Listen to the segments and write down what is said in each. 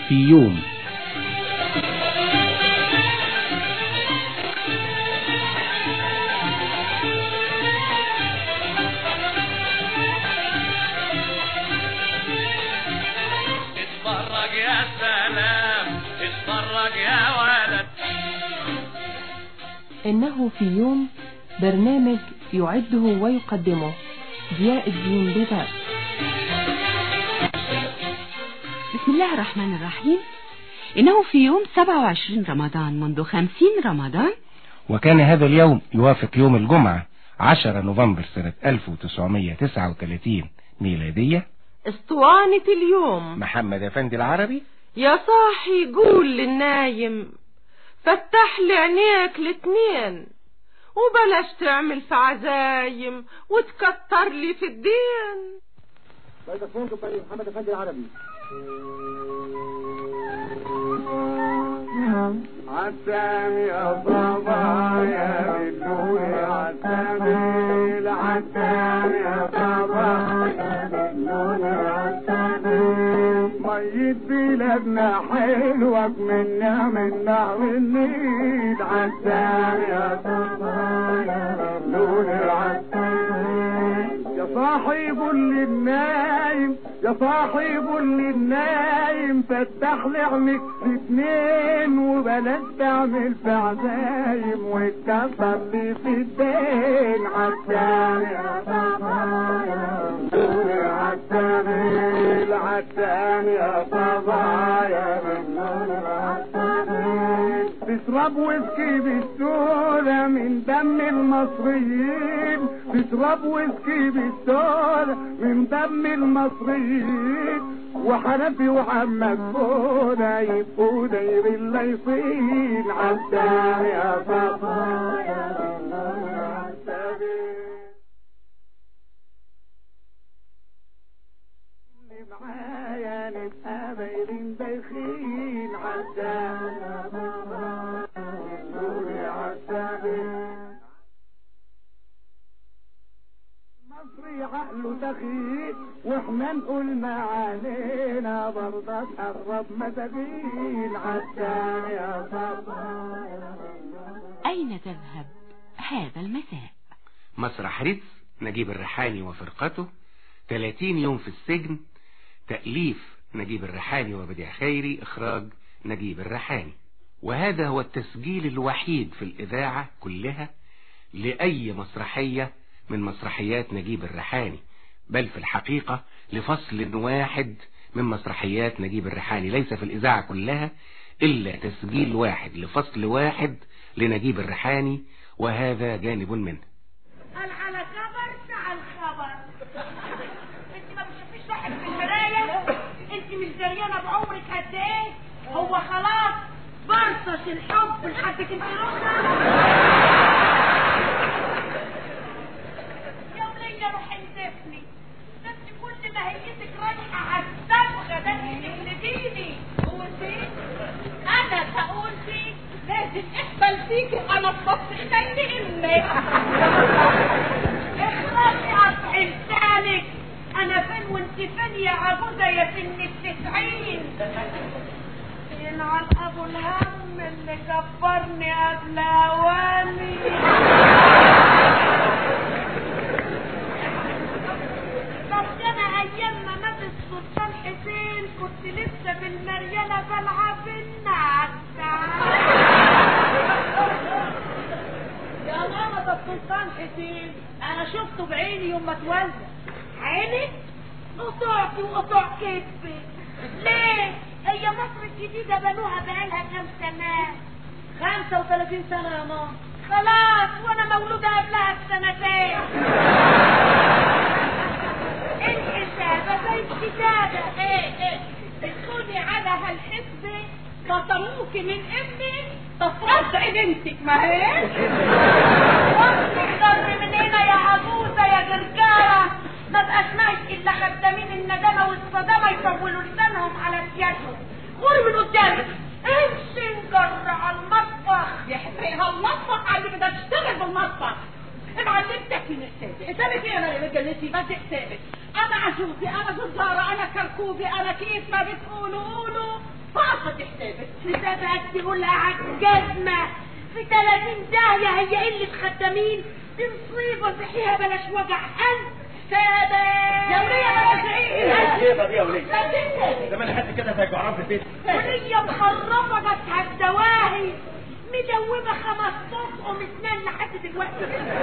في يوم اتفرج يا سلام اتفرج يا ولد إنه في يوم برنامج يعده ويقدمه ضياء الدين بذات بسم الله الرحمن الرحيم إنه في يوم 27 رمضان منذ 50 رمضان وكان هذا اليوم يوافق يوم الجمعة 10 نوفمبر سنة 1939 ميلادية اسطوانة اليوم محمد أفندي العربي يا صاحي قول للنايم فتح لي عينيك الاتنين وبلاش تعمل في عزايم وتكتر لي في الدين محمد افندي العربي عتام يا بابا يا بالنور عتام العتام يا بابا يا بالنور عتام ميت بلادنا حلوة منا منا والنيل عتام يا بابا يا بالنور عتام يا صاحب اللي النايم يا صاحب اللي النايم فتح لي عينيك الاثنين وبلاش تعمل في عزايم واتكسر لي في الدين عتام يا بابا يا نور عتام العتام يا بابا يا نور عتام تشرب ويسكي بالسودا من دم المصريين تشرب ويسكي بالسودا من دم المصريين وحنفي وحمك فودا يبقوا داير الليصين عالدار يا بابا يا عالدار اللي معايا نبقى بايرين دايخين عالدار يا بابا يا عالدار مصري عقله دخيل واحنا نقول ما علينا برضه تقرب مساكين عالدار يا بابا أين تذهب هذا المساء مسرح ريتز نجيب الريحاني وفرقته 30 يوم في السجن تأليف نجيب الريحاني وبديع خيري إخراج نجيب الريحاني وهذا هو التسجيل الوحيد في الإذاعة كلها لأي مسرحية من مسرحيات نجيب الريحاني بل في الحقيقة لفصل واحد من مسرحيات نجيب الريحاني ليس في الإذاعة كلها إلا تسجيل واحد لفصل واحد لنجيب الريحاني وهذا جانب منه قال على خبر تعال خبر انت ما بتشوفيش واحد في المرايه انت مش دريانه بعمرك قد ايه هو خلاص برطش الحب لحد انت يا ولية روح انزفني ده انت كل ما هيتك رايحه على الصبغه ده انت تجلديني قولتي انا تقولتي لازم احبل فيكي انا اتبص خلي امك اخرجي قطع لسانك انا فين وانت فين يا عجوزه يا سن التسعين يلعن ابو الهم اللي كبرني قبل اواني بس انا ايام ما مات السلطان حسين كنت لسه بالمريانه بلعب النعسه يا ماما ده السلطان حسين انا شفته بعيني يوم ما اتولد عيني قطعتي وقطع كتفي ليه هي مصر الجديدة بنوها بقالها كام سنة 35 سنة يا ماما خلاص وانا مولودة قبلها بسنتين الحسابة زي الكتابة ايه ايه تدخلي على هالحسبة فطموك من امي تفرض بنتك ما هي ضر من هنا يا عجوزة يا جرجارة ما بقاش ماشي الا خدامين الندامة والصدامة يطولوا لسانهم على سيادهم غوري من قدامك امشي نجر على المطبخ يحرقها المطبخ على اللي بدها تشتغل بالمطبخ اتعلمتك من حسابي حسابك ايه انا اللي بتجلسي بس حسابك انا عجوزي انا جزارة انا كركوبي انا كيف ما بتقولوا قولوا ثابت ثابت تقول لها عالجزمة في 30 داهية هي قلة خدامين دي مصيبة صحيها بلاش وجع قلب ثابت يا ولية بلاش عيد ايه يا وليه لا تنسى زمان حد كده زي جعران في البيت ولية مخربة جاتها الدواهي مدوبة خمس طرق ومسنان لحد دلوقتي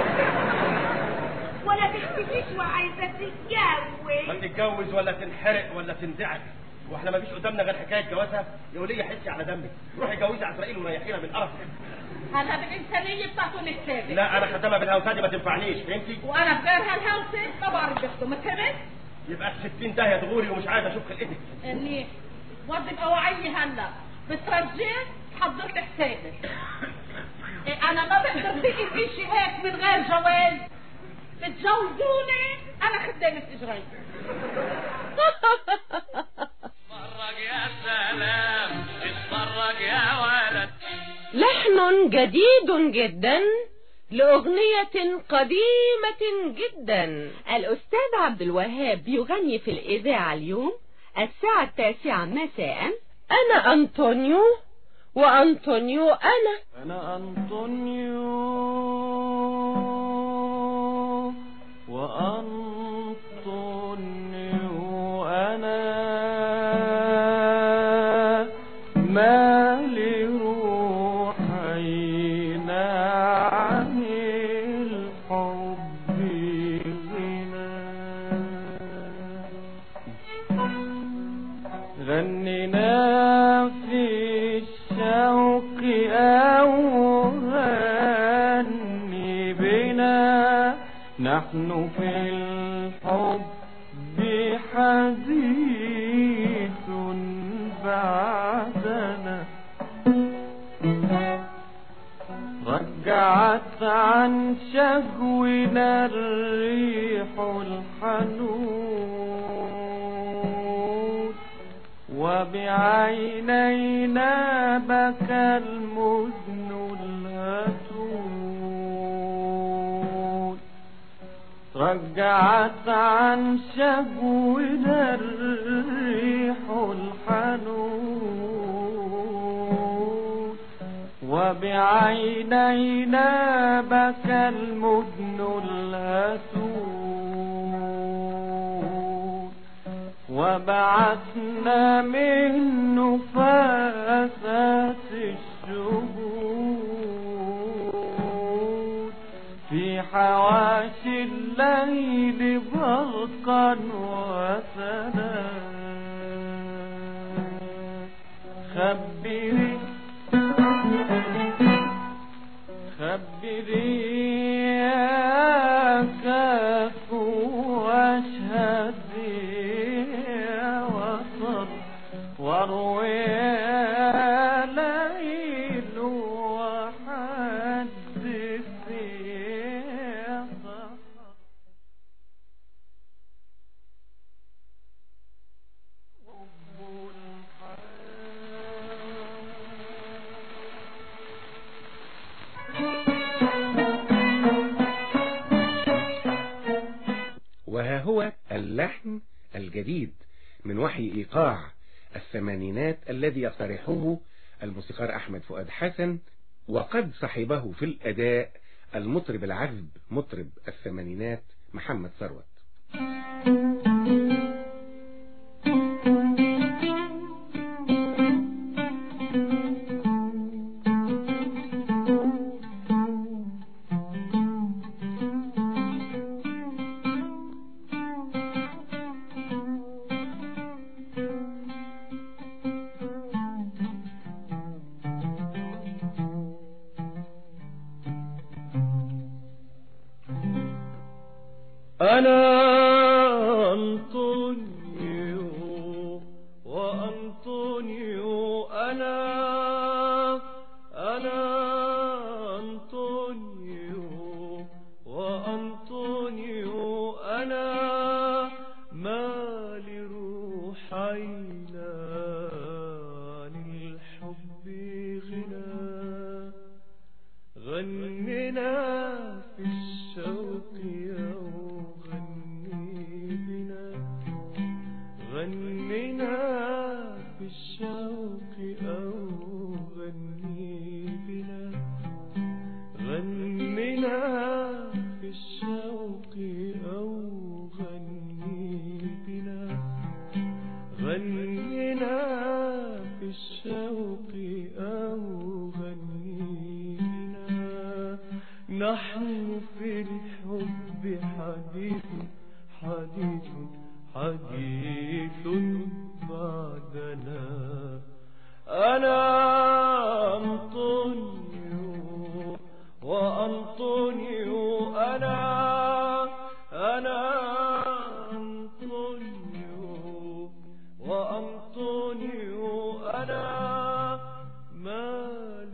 ولا تختفيش وعايزة ما تتجوز تتجوز ولا تنحرق ولا تنزعج واحنا ما فيش قدامنا غير حكايه جوازها يا وليه حسي على دمك روحي جوزي عزرائيل وريحينا من قرفك انا بالانسانيه بتاعته مش ثابت لا انا خدامه بالهوسه دي ما تنفعنيش فهمتي وانا في غيرها الهوسه ما بعرف بيخدم ما تفهمش يبقى الستين ده تغوري ومش عايز اشوف خلقتك اني وضب اوعي هلا بترجيت حضرتك ثابت إيه انا ما بقدر تيجي في شيء هيك من غير جواز بتجوزوني انا خدامة اجري اتفرج يا سلام اتفرج يا ولد لحن جديد جدا لأغنية قديمة جدا الأستاذ عبد الوهاب يغني في الإذاعة اليوم الساعة التاسعة مساء أنا أنطونيو وأنطونيو أنا أنا أنطونيو وأنطونيو أنا مالي روحينا عن الحب غنى غنينا في الشوق أو غني بنا نحن في الحب حديث بعدنا رجعت عن شجونا الريح الحنون وبعينينا بكى المزن الهتون رجعت عن شجونا الريح الحنون وبعينينا بكى المدن الهتون وبعثنا من نفاسات الشهود في حواشي الليل برقا وسنا خبري خبري يا كاف واشهد يا وصل واروي يا ليل وحدث يا سحر حب وها هو اللحن الجديد من وحي إيقاع الثمانينات الذي يقترحه الموسيقار أحمد فؤاد حسن وقد صحبه في الأداء المطرب العذب مطرب الثمانينات محمد ثروت أنا الشوق أو غني بنا غننا في الشوق أو غني بنا غننا في الشوق أو غني بنا نحن في الحب حديث حديث حديث بعدنا أنا أنطونيو وأنطونيو أنا أنا أنطونيو وأنطونيو أنا ما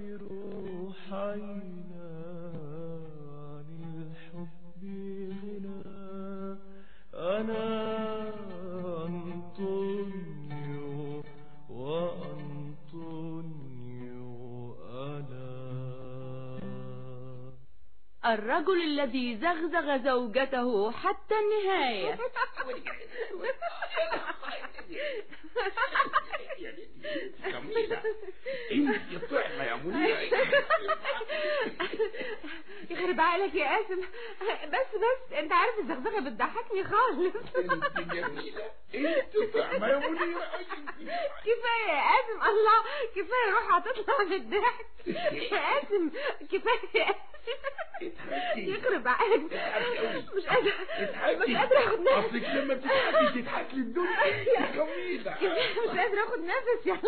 لروحينا عن الحب غنى أنا أنطونيو وأنطونيو أنا الرجل الذي زغزغ زوجته حتى النهاية جميلة انت طعمة يا منيرة يخرب عقلك يا قاسم بس بس انت عارف الزغزغه بتضحكني خالص انت جميلة انت طعمة يا منيرة كفايه يا قاسم الله كفايه روح هتطلع من الضحك يا قاسم كفايه يا قاسم يخرب عقلك مش قادره مش قادره اخد نفس اصلك لما بتضحكي تضحكي الدنيا انت جميلة مش قادره اخد نفس يلا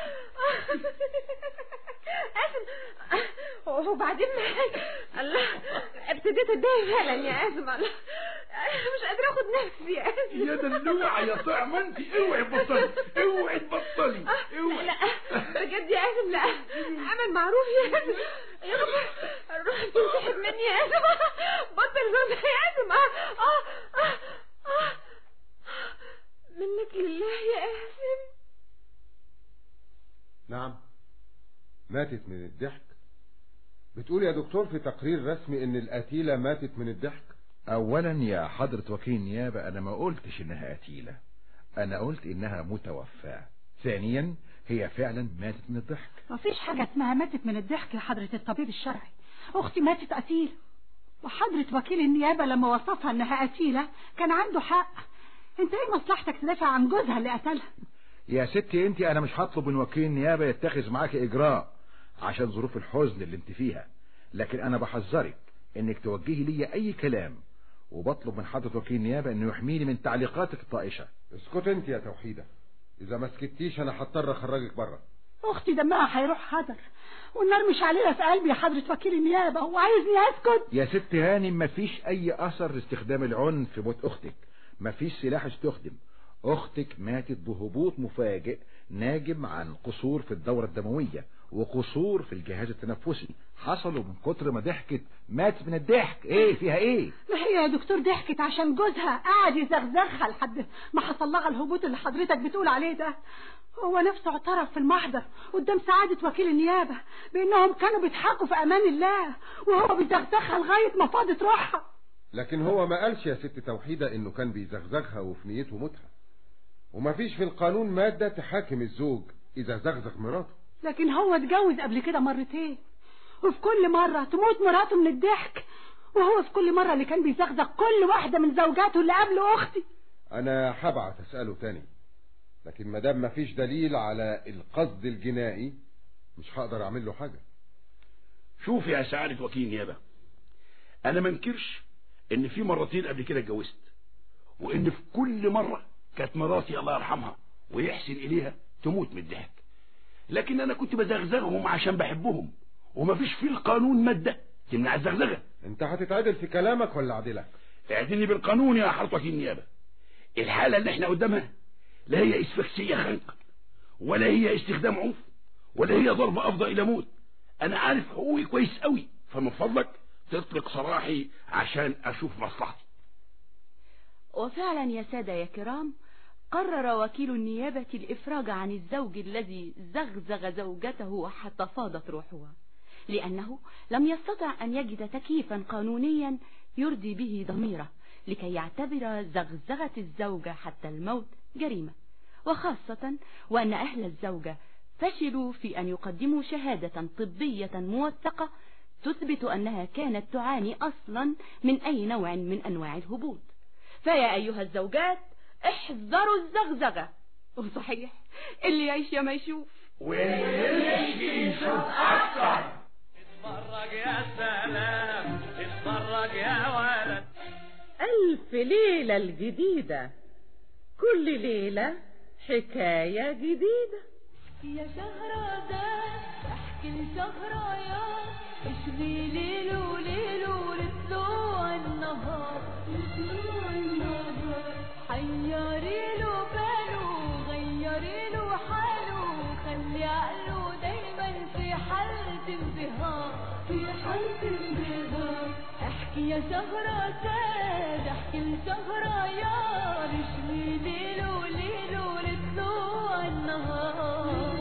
قاسم وبعدين الله ابتديت اتضايق فعلا يا قاسم الله مش قادره اخد نفسي يا قاسم يا دلوعة يا طعمة انت اوعي تبطلي اوعي تبطلي اوعي لا بجد يا قاسم لا اعمل معروف يا قاسم يا رب الروح بتنسحب مني يا قاسم بطل زوجة يا قاسم اه اه اه آه. منك لله يا قاسم نعم ماتت من الضحك بتقول يا دكتور في تقرير رسمي ان القتيلة ماتت من الضحك اولا يا حضرة وكيل نيابة انا ما قلتش انها قتيلة انا قلت انها متوفاة ثانيا هي فعلا ماتت من الضحك مفيش حاجة اسمها ماتت من الضحك يا حضرة الطبيب الشرعي اختي ماتت قتيلة وحضرة وكيل النيابة لما وصفها انها قتيلة كان عنده حق انت ايه مصلحتك تدافع عن جوزها اللي قتلها يا ستي انت انا مش هطلب من وكيل نيابة يتخذ معاك اجراء عشان ظروف الحزن اللي انت فيها لكن انا بحذرك انك توجهي لي اي كلام وبطلب من حضرة وكيل نيابة انه يحميني من تعليقاتك الطائشة اسكت انت يا توحيدة اذا ما سكتيش انا هضطر اخرجك بره اختي دمها هيروح حضر والنار مش علينا في قلبي يا حضرة وكيل النيابة وعايزني اسكت يا ست هانم مفيش اي اثر لاستخدام العنف في موت اختك مفيش سلاح استخدم اختك ماتت بهبوط مفاجئ ناجم عن قصور في الدورة الدموية وقصور في الجهاز التنفسي حصلوا من كتر ما ضحكت ماتت من الضحك ايه فيها ايه ما هي يا دكتور ضحكت عشان جوزها قاعد يزغزغها لحد ما حصل لها الهبوط اللي حضرتك بتقول عليه ده هو نفسه اعترف في المحضر قدام سعادة وكيل النيابة بانهم كانوا بيضحكوا في امان الله وهو بيزغزغها لغاية ما فاضت روحها لكن هو ما قالش يا ست توحيدة انه كان بيزغزغها وفي نيته موتها ومفيش في القانون مادة تحاكم الزوج اذا زغزغ مراته لكن هو اتجوز قبل كده مرتين وفي كل مرة تموت مراته من الضحك وهو في كل مرة اللي كان بيزغزغ كل واحدة من زوجاته اللي قبل اختي انا هبعت اسأله تاني لكن مادام مفيش دليل على القصد الجنائي مش هقدر اعمل له حاجة شوف يا سعادة وكيل نيابة انا ما انكرش ان في مرتين قبل كده اتجوزت وان في كل مرة كانت مراتي الله يرحمها ويحسن اليها تموت من الضحك لكن انا كنت بزغزغهم عشان بحبهم ومفيش في القانون مادة تمنع الزغزغة انت هتتعدل في كلامك ولا عدلك اعدلني بالقانون يا حضرة وكيل النيابة الحالة اللي احنا قدامها لا هي اسفكسية خنقة ولا هي استخدام عنف ولا هي ضرب افضى الى موت انا عارف حقوقي كويس قوي فمن فضلك تطلق سراحي عشان اشوف مصلحتي وفعلا يا سادة يا كرام قرر وكيل النيابة الإفراج عن الزوج الذي زغزغ زوجته حتى فاضت روحها لأنه لم يستطع أن يجد تكييفا قانونيا يرضي به ضميره لكي يعتبر زغزغة الزوجة حتى الموت جريمة وخاصة وأن أهل الزوجة فشلوا في أن يقدموا شهادة طبية موثقة تثبت أنها كانت تعاني أصلا من أي نوع من أنواع الهبوط فيا أيها الزوجات احذروا الزغزغة وصحيح اللي يعيش يا ما يشوف اتفرج يا سلام اتفرج يا ولد ألف ليلة الجديدة كل ليلة حكاية جديدة يا شهرزاد احكي لشهريار اشغي ليل وليل ولطلوع النهار لطلوع النهار حيري له باله غيري له حاله خلي عقله دايما في حالة انبهار في حالة انبهار احكي يا شهرزاد احكي لشهريار اشغي ليل وليل ولطلوع النهار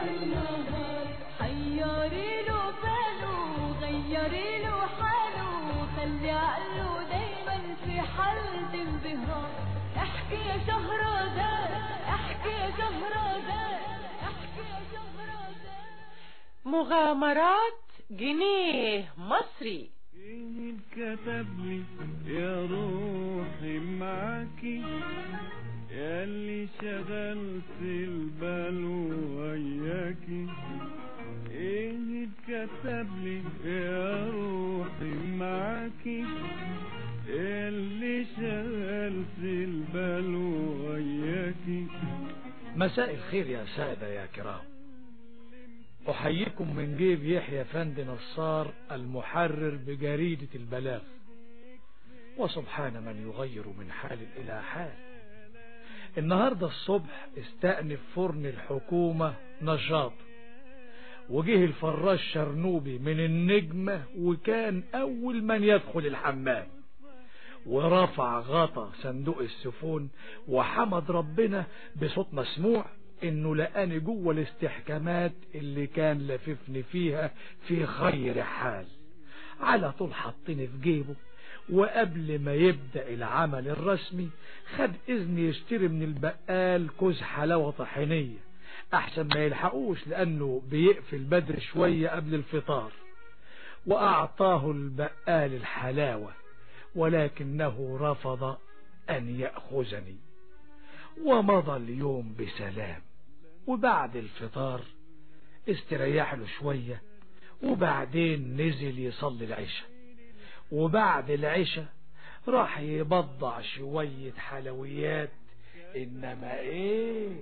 حيري له باله غيري له حاله خلي عقله دايما في حالة انبهار احكي يا شهرزاد احكي يا شهرزاد احكي يا شهرزاد مغامرات جنيه مصري ايه كتب لي يا روحي معاكي يا اللي شغلت البال وياكي ايه كتب لي يا روحي معاكي يا اللي شغلت البال وياكي مساء الخير يا سادة يا كرام أحييكم من جيب يحيى فند نصار المحرر بجريدة البلاغ وسبحان من يغير من حال إلى حال النهاردة الصبح استأنف فرن الحكومة نشاط وجه الفراش شرنوبي من النجمة وكان أول من يدخل الحمام ورفع غطا صندوق السفون وحمد ربنا بصوت مسموع انه لقاني جوه الاستحكامات اللي كان لففني فيها في خير حال على طول حطني في جيبه وقبل ما يبدأ العمل الرسمي خد اذن يشتري من البقال كوز حلاوة طحينية احسن ما يلحقوش لانه بيقفل بدري شوية قبل الفطار واعطاه البقال الحلاوة ولكنه رفض ان يأخذني ومضى اليوم بسلام وبعد الفطار استريح له شوية وبعدين نزل يصلي العشاء وبعد العشاء راح يبضع شوية حلويات انما ايه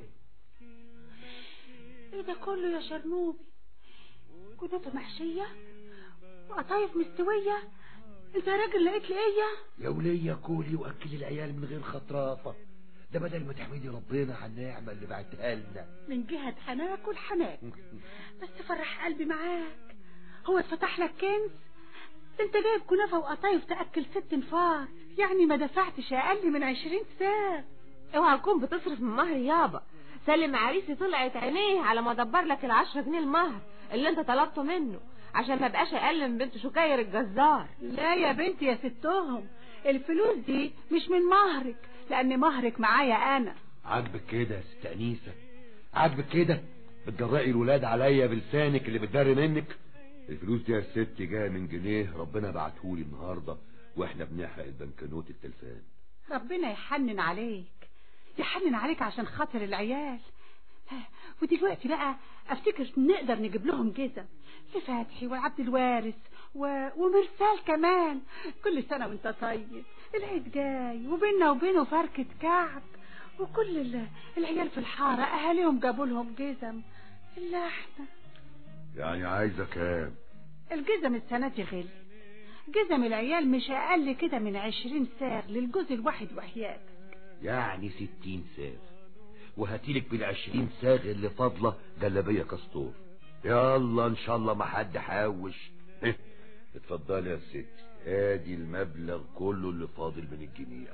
ايه ده كله يا شرنوبي كنافة محشية وقطايف مستوية انت يا راجل لقيت لي ايه يا ولية كولي واكلي العيال من غير خطرافة ده بدل ما تحمدي ربنا على النعمة اللي بعتها لنا من جهة هناكل هناكل بس فرح قلبي معاك هو اتفتح لك كنز ده انت جايب كنافة وقطايف تأكل ست نفار يعني ما دفعتش اقل من عشرين ساعة اوعى تكون بتصرف من مهر يابا سلم عريسي طلعت عينيه على ما دبر لك العشرة جنيه المهر اللي انت طلبته منه عشان ما بقاش اقل من بنت شكاير الجزار لا يا بنتي يا ستهم الفلوس دي مش من مهرك لان مهرك معايا انا عاجبك كده يا ست أنيسة عاجبك كده بتجرأي الولاد عليا بلسانك اللي بتدري منك الفلوس دي يا ست جايه من جنيه ربنا بعتهولي النهارده واحنا بنحرق البنكنوت التلفان ربنا يحنن عليك يحنن عليك عشان خاطر العيال ودلوقتي بقى افتكر نقدر نجيب لهم جزم لفتحي وعبد الوارث و... ومرسال كمان كل سنة وانت طيب العيد جاي وبيننا وبينه فركة كعب وكل ال... العيال في الحارة اهاليهم جابوا لهم جزم الا احنا يعني عايزة كام الجزم السنة دي غلي جزم العيال مش اقل كده من عشرين ساغ للجزء الواحد وحياتك يعني ستين ساغ وهاتيلك بالعشرين ساغ اللي فاضلة جلابية كستور يلا ان شاء الله ما حد حاوش إيه، اتفضلي يا ست ادي المبلغ كله اللي فاضل من الجنيه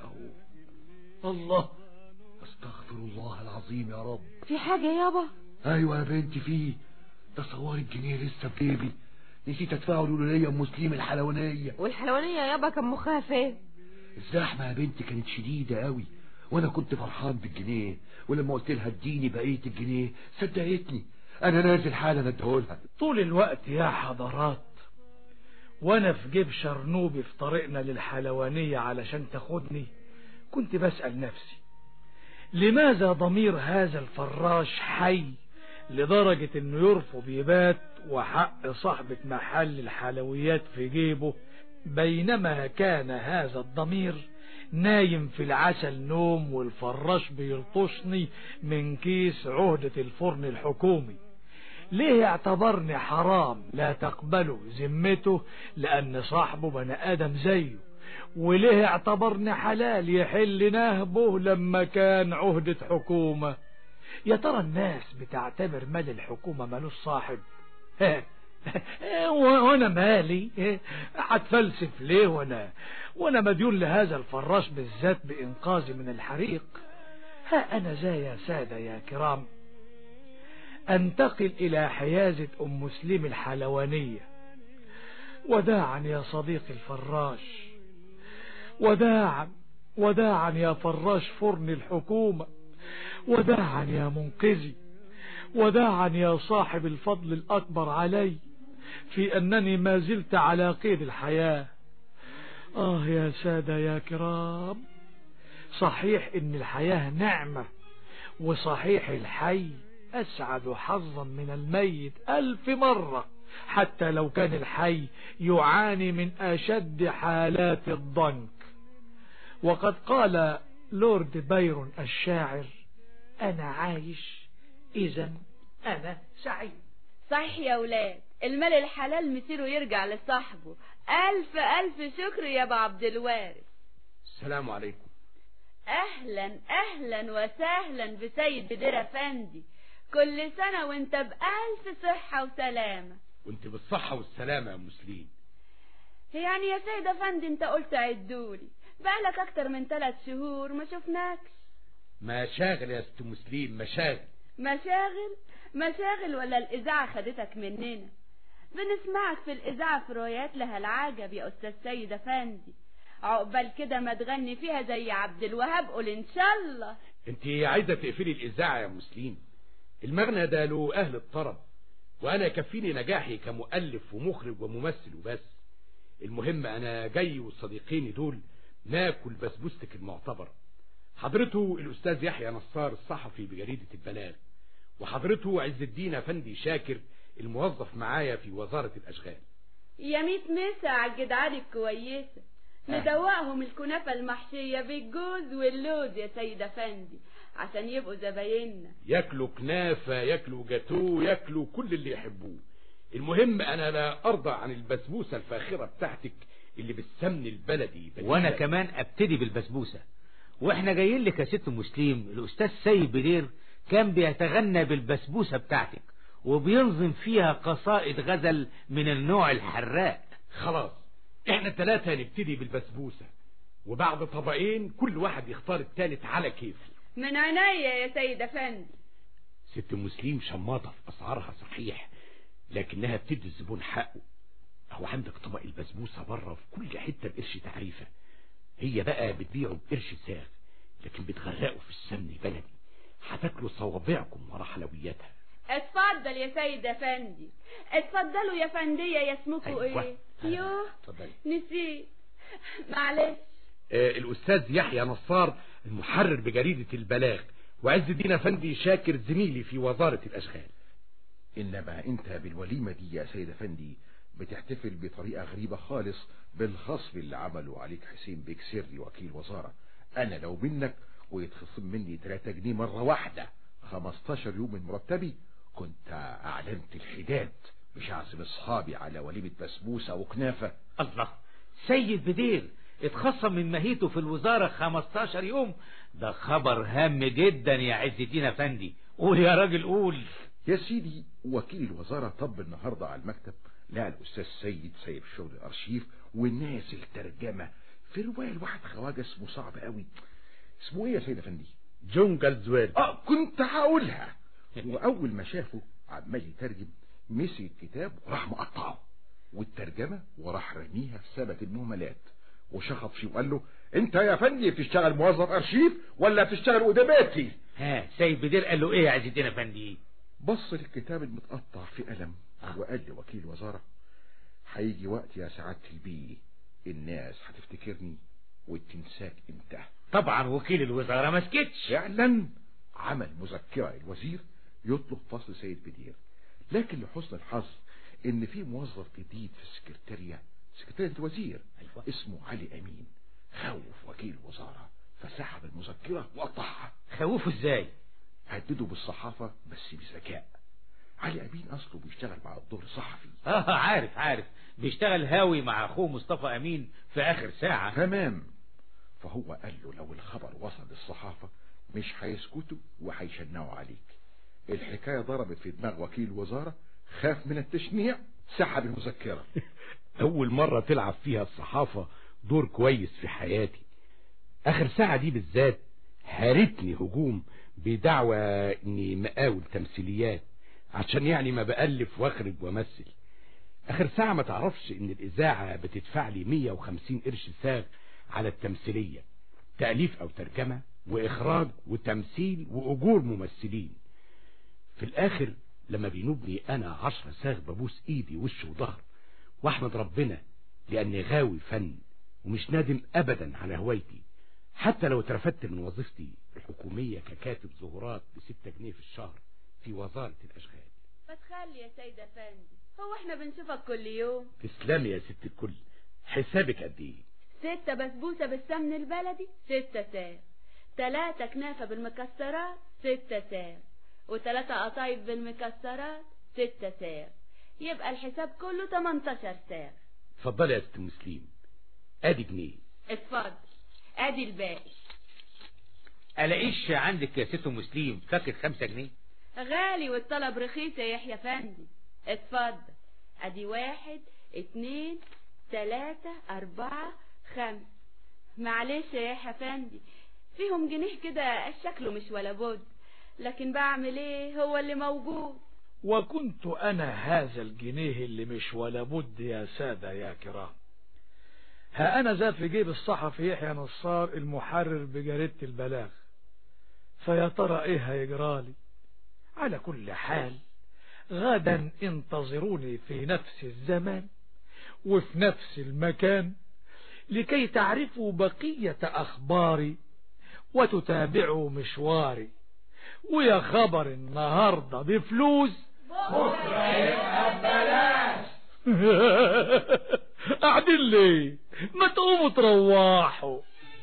اهو الله استغفر الله العظيم يا رب في حاجة يابا ايوه يا بنتي فيه تصوري الجنيه لسه في جيبي نسيت ادفعه للولية ام مسلم الحلوانية والحلوانية يابا كان مخها فين الزحمة يا بنتي كانت شديدة قوي وانا كنت فرحان بالجنيه ولما قلت لها اديني بقية الجنيه صدقتني انا نازل حالا اديهولها طول الوقت يا حضرات وانا في جيب شرنوبي في طريقنا للحلوانية علشان تاخدني كنت بسأل نفسي لماذا ضمير هذا الفراش حي لدرجة انه يرفض يبات وحق صاحبة محل الحلويات في جيبه بينما كان هذا الضمير نايم في العسل نوم والفراش بيلطشني من كيس عهدة الفرن الحكومي ليه اعتبرني حرام لا تقبله ذمته لأن صاحبه بني آدم زيه وليه اعتبرني حلال يحل نهبه لما كان عهدة حكومة يا ترى الناس بتعتبر مال الحكومة مالوش صاحب وانا مالي هتفلسف ليه وانا وانا مديون لهذا الفراش بالذات بانقاذي من الحريق ها انا ذا يا سادة يا كرام انتقل الى حيازة ام مسلم الحلوانية وداعا يا صديقي الفراش وداعا وداعا يا فراش فرن الحكومة وداعا يا منقذي وداعا يا صاحب الفضل الأكبر علي في أنني ما زلت على قيد الحياة آه يا سادة يا كرام صحيح إن الحياة نعمة وصحيح الحي أسعد حظا من الميت ألف مرة حتى لو كان الحي يعاني من أشد حالات الضنك وقد قال لورد بايرون الشاعر أنا عايش إذا أنا سعيد صحيح يا ولاد المال الحلال مسيره يرجع لصاحبه ألف ألف شكر يا أبو عبد الوارث السلام عليكم أهلا أهلا وسهلا بسيد بدير أفندي كل سنة وانت بألف صحة وسلامة وانت بالصحة والسلامة يا مسلين يعني يا سيد أفندي انت قلت عدولي بقالك أكتر من ثلاث شهور ما شفناكش مشاغل يا ست مسلين مشاغل مشاغل مشاغل ولا الإذاعة خدتك مننا بنسمعك في الإذاعة في روايات لها العجب يا أستاذ سيد أفندي عقبال كده ما تغني فيها زي عبد الوهاب قول إن شاء الله انت عايزة تقفلي الإذاعة يا مسلين المغنى ده له أهل الطرب وأنا يكفيني نجاحي كمؤلف ومخرج وممثل وبس المهم أنا جاي والصديقين دول ناكل بسبوستك المعتبر حضرته الأستاذ يحيى نصار الصحفي بجريدة البلاغ وحضرته عز الدين أفندي شاكر الموظف معايا في وزارة الأشغال يا ميت مسا على الجدعان الكويسة ندوقهم الكنافة المحشية بالجوز واللوز يا سيد أفندي عشان يبقوا زبايننا ياكلوا كنافة ياكلوا جاتوه ياكلوا كل اللي يحبوه المهم أنا لا أرضى عن البسبوسة الفاخرة بتاعتك اللي بالسمن البلدي وانا كمان ابتدي بالبسبوسة واحنا جايين لك يا ست مسلم الاستاذ سيد بدير كان بيتغنى بالبسبوسة بتاعتك وبينظم فيها قصائد غزل من النوع الحراق خلاص احنا الثلاثة نبتدي بالبسبوسة وبعد طبقين كل واحد يختار التالت على كيفه من عينيا يا سيد أفندي ست مسلم شماطة في أسعارها صحيح لكنها بتدي الزبون حقه هو عندك طبق البسبوسة بره في كل حتة بقرش تعريفة هي بقى بتبيعه بقرش ساغ لكن بتغرقه في السمن البلدي هتاكلوا صوابعكم ورا حلوياتها اتفضل يا سيد أفندي اتفضلوا يا فندية يا اسمكوا أيوة. ايه يوه اتفضلي نسيت معلش آه الأستاذ يحيى نصار المحرر بجريدة البلاغ وعز الدين أفندي شاكر زميلي في وزارة الأشغال إنما أنت بالوليمة دي يا سيد أفندي بتحتفل بطريقة غريبة خالص بالخصم اللي عمله عليك حسين بيك سري وكيل وزارة أنا لو منك ويتخصم مني 3 جنيه مرة واحدة 15 يوم من مرتبي كنت أعلنت الحداد مش هعزم أصحابي على وليمة بسبوسة وكنافة الله سيد بدير اتخصم من مهيته في الوزارة 15 يوم ده خبر هام جدا يا عز الدين افندي قول يا راجل قول يا سيدي وكيل الوزارة طب النهاردة على المكتب لقى الأستاذ سيد سايب شغل الأرشيف ونازل ترجمة في رواية لواحد خواجة اسمه صعب قوي اسمه ايه يا سيد افندي جون جالزويل اه كنت هقولها واول ما شافه عمال يترجم مسك الكتاب وراح مقطعه والترجمة وراح رميها في سبت المهملات وشخط فيه وقال له انت يا فندي بتشتغل موظف ارشيف ولا بتشتغل ادباتي ها سيد بدير قال له ايه يا عز الدين افندي بص للكتاب المتقطع في قلم وقال لي وكيل وزارة هيجي وقت يا سعادة البيه الناس هتفتكرني وتنساك انت طبعا وكيل الوزارة ما سكتش فعلا عمل مذكرة الوزير يطلب فصل سيد بدير لكن لحسن الحظ ان في موظف جديد في السكرتارية سكرتارية الوزير أيوة. اسمه علي امين خوف وكيل الوزارة فسحب المذكرة وقطعها خوفه ازاي هدده بالصحافة بس بذكاء علي امين اصله بيشتغل مع الدور صحفي اه عارف عارف بيشتغل هاوي مع اخوه مصطفى امين في اخر ساعة تمام فهو قال له لو الخبر وصل للصحافة مش هيسكتوا وهيشنعوا عليك الحكاية ضربت في دماغ وكيل وزارة خاف من التشنيع سحب المذكرة أول مرة تلعب فيها الصحافة دور كويس في حياتي آخر ساعة دي بالذات هارتني هجوم بدعوى إني مقاول تمثيليات عشان يعني ما بألف واخرج وامثل آخر ساعة ما تعرفش إن الإذاعة بتدفع لي 150 قرش ساغ على التمثيلية تأليف أو ترجمة وإخراج وتمثيل وأجور ممثلين في الآخر لما بينوبني أنا عشرة ساغ ببوس إيدي وش وظهر وأحمد ربنا لأني غاوي فن ومش نادم أبدا على هوايتي حتى لو اترفدت من وظيفتي الحكومية ككاتب ظهورات بستة جنيه في الشهر في وزارة الأشغال ما تخلي يا سيد أفندي هو احنا بنشوفك كل يوم تسلمي يا ست الكل حسابك قد ايه ستة بسبوسة بالسمن البلدي ستة ساغ تلاتة كنافة بالمكسرات ستة ساغ وتلاتة قطايف بالمكسرات ستة ساغ يبقى الحساب كله 18 ساغ اتفضلي يا ست مسلم ادي جنيه اتفضل ادي الباقي الاقيش عندك يا ست مسلم فاكر خمسة جنيه غالي والطلب رخيص يا يحيى فندي اتفضل ادي واحد اتنين تلاتة اربعة خمس معلش يا يحيى فندي فيهم جنيه كده شكله مش ولا بد لكن بعمل ايه هو اللي موجود وكنت أنا هذا الجنيه اللي مش ولا بد يا سادة يا كرام ها أنا ذا في جيب الصحفي يحيى نصار المحرر بجريدة البلاغ فيا ترى إيه هيجرالي على كل حال غدا انتظروني في نفس الزمان وفي نفس المكان لكي تعرفوا بقية أخباري وتتابعوا مشواري ويا خبر النهاردة بفلوس بكرة يبقى ببلاش قاعدين ليه ما تقوموا تروحوا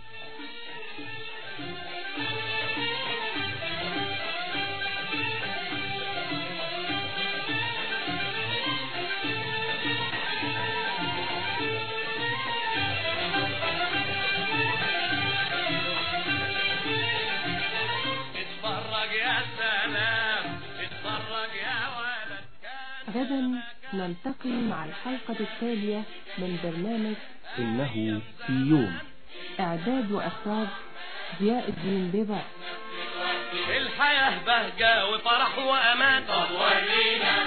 اتفرج يا سلام اتفرج يا ولد غدا نلتقي مع الحلقة التالية من برنامج إنه في يوم إعداد وإخراج ضياء الدين بيضاء الحياة بهجة وفرح وأمان طب ورينا